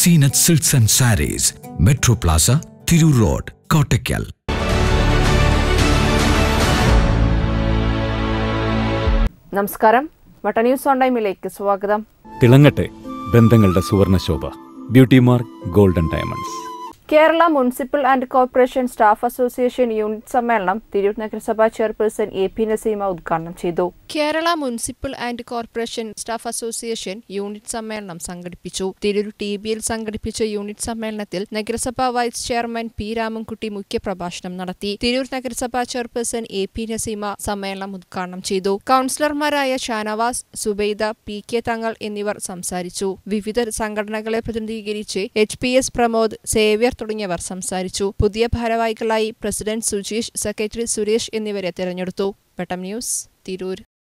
Zeenath silks and sarees metro plaza Tirur road Kottakkal നമസ്കാരം വട്ട news on ടൈമിലേക്ക് സ്വാഗതം തിളങ്ങട്ടെ ബന്ധങ്ങളുടെ സുവർണശോഭ beauty mark golden diamonds Kerala municipal and corporation staff association unit സമ്മേളനം തിരൂർ നഗരസഭാ ചെയർപേഴ്സൺ എ പി നസീമ ഉദ്ഘാടനം ചെയ്തു Kerala municipal and corporation staff association unit സമ്മേളനം സംഘടിപ്പിച്ചു തിരൂർ ടി ബിയിൽ സംഘടിപ്പിച്ച യൂണിറ്റ് സമ്മേളനത്തിൽ നഗരസഭാ വൈസ് ചെയർമാൻ പി രാമൻകുട്ടി മുഖ്യപ്രഭാഷണം നടത്തി തിരൂർ നഗരസഭാ ചെയർപേഴ്സൺ എ പി നസീമ സമ്മേളനം ഉദ്ഘാടനം ചെയ്തു കൌൺസിലർമാരായ ഷാനവാസ് സുബൈദ പി കെ തങ്ങൾ എന്നിവർ സംസാരിച്ചു വിവിധ സംഘടനകളെ പ്രതിനിധീകരിച്ച് H P S Pramod Xavier തുടങ്ങിയവർ സംസാരിച്ചു പുതിയ ഭാരവാഹികളായി പ്രസിഡന്റ് സുജീഷ് സെക്രട്ടറി സുരേഷ് എന്നിവരെ തെരഞ്ഞെടുത്തു വെട്ടം ന്യൂസ് തിരൂർ